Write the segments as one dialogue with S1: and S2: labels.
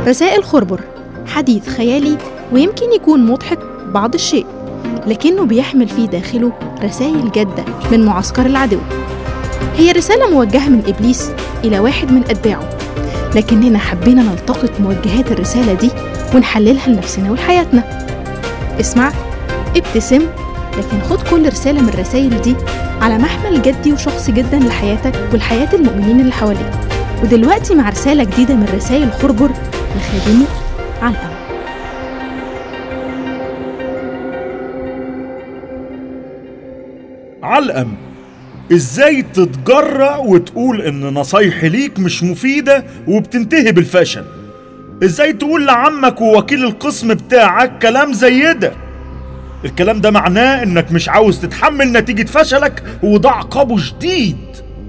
S1: رسائل خربر حديث خيالي ويمكن يكون مضحك بعض الشيء لكنه بيحمل في داخله رسائل جادة من معسكر العدو هي رسالة موجهة من إبليس إلى واحد من أتباعه لكننا حبينا نلتقط موجهات الرسالة دي ونحللها لنفسنا ولحياتنا اسمع ابتسم لكن خد كل رسالة من الرسائل دي على محمل جدي وشخصي جدا لحياتك ولحياة المؤمنين اللي حواليك ودلوقتي مع رسالة جديدة من رسائل خربر لخادمي علقم
S2: علقم ازاي تتجرأ وتقول ان نصايحي ليك مش مفيدة وبتنتهي بالفشل ازاي تقول لعمك ووكيل القسم بتاعك كلام زي ده الكلام ده معناه انك مش عاوز تتحمل نتيجة فشلك وده عقابه شديد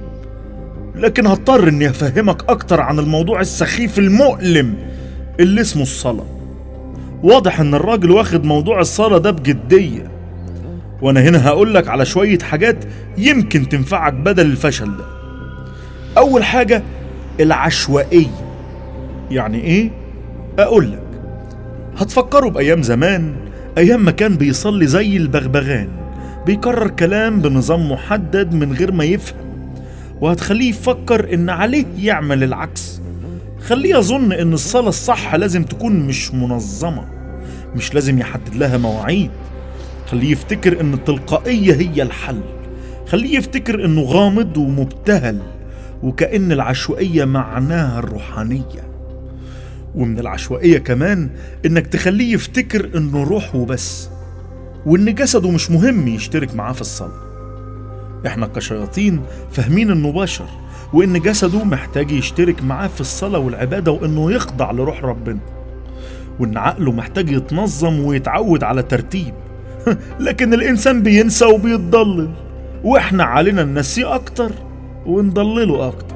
S2: لكن هضطر اني افهمك اكتر عن الموضوع السخيف المؤلم اللي اسمه الصلاة واضح ان الراجل واخد موضوع الصلاة ده بجدية وانا هنا هقولك على شوية حاجات يمكن تنفعك بدل الفشل ده اول حاجة العشوائية يعني ايه اقولك هتفكروا بايام زمان ايام ما كان بيصلي زي البغبغان بيكرر كلام بنظام محدد من غير ما يفهم وهتخليه يفكر ان عليه يعمل العكس خليه يظن ان الصلاة الصح لازم تكون مش منظمة مش لازم يحدد لها مواعيد خليه يفتكر ان التلقائية هي الحل خليه يفتكر انه غامض ومبتهل وكأن العشوائية معناها الروحانية ومن العشوائية كمان انك تخليه يفتكر انه روح وبس وان جسده مش مهم يشترك معاه في الصلاة احنا كشياطين فاهمين انه بشر وان جسده محتاج يشترك معاه في الصلاة والعبادة وانه يخضع لروح ربنا وان عقله محتاج يتنظم ويتعود على ترتيب لكن الانسان بينسى وبيتضلل واحنا علينا ننسيه اكتر ونضلله اكتر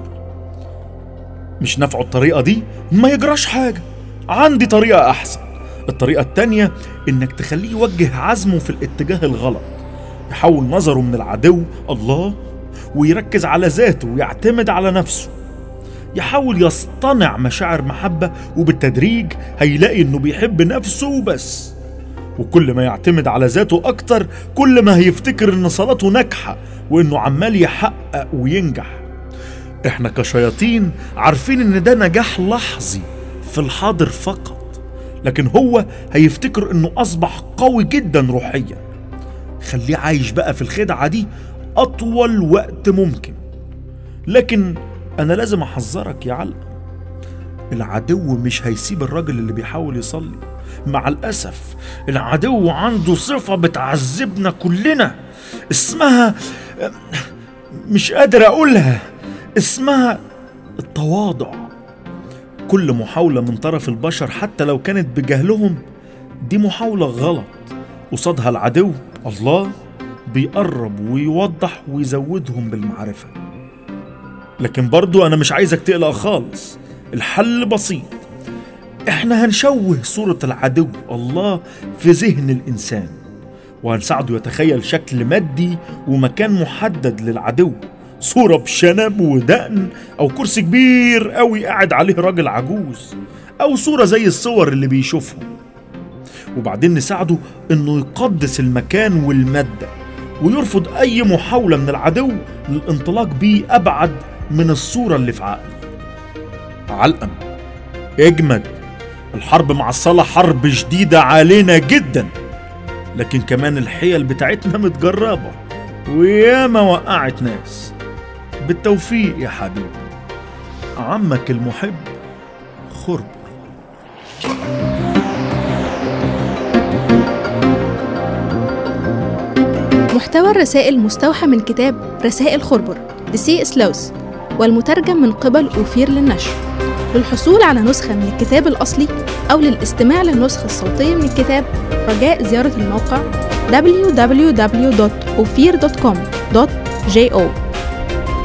S2: مش نافعه الطريقة دي ما يجراش حاجة عندي طريقة احسن الطريقة التانية انك تخليه يوجه عزمه في الاتجاه الغلط يحول نظره من العدو الله ويركز على ذاته ويعتمد على نفسه يحاول يصطنع مشاعر محبة وبالتدريج هيلاقي انه بيحب نفسه وبس وكل ما يعتمد على ذاته أكتر كل ما هيفتكر إن صلاته ناجحة وإنه عمال يحقق وينجح إحنا كشياطين عارفين إن ده نجاح لحظي في الحاضر فقط لكن هو هيفتكر إنه أصبح قوي جدا روحيا خليه عايش بقى في الخدعة دي أطول وقت ممكن لكن أنا لازم أحذرك يا علقة العدو مش هيسيب الراجل اللي بيحاول يصلي مع الأسف العدو عنده صفة بتعذبنا كلنا اسمها مش قادر أقولها اسمها التواضع كل محاولة من طرف البشر حتى لو كانت بجهلهم دي محاولة غلط قصادها العدو الله بيقرب ويوضح ويزودهم بالمعرفة لكن برضو أنا مش عايزك تقلق خالص الحل بسيط احنا هنشوه صورة العدو الله في ذهن الإنسان وهنساعده يتخيل شكل مادي ومكان محدد للعدو صورة بشنب ودقن أو كرسي كبير قوي قاعد عليه راجل عجوز أو صورة زي الصور اللي بيشوفها وبعدين نساعده إنه يقدس المكان والمادة ويرفض أي محاولة من العدو للانطلاق بيه أبعد من الصورة اللي في عقله علقم اجمد الحرب مع الصلاة حرب شديدة علينا جدا لكن كمان الحيل بتاعتنا متجربة وياما وقعت ناس بالتوفيق يا حبيبي عمك المحب خربر
S1: محتوى الرسائل مستوحى من كتاب رسائل خربر لسي سلوس والمترجم من قبل أوفير للنشر للحصول على نسخة من الكتاب الأصلي أو للاستماع للنسخة الصوتية من الكتاب رجاء زيارة الموقع www.ophir.com.jo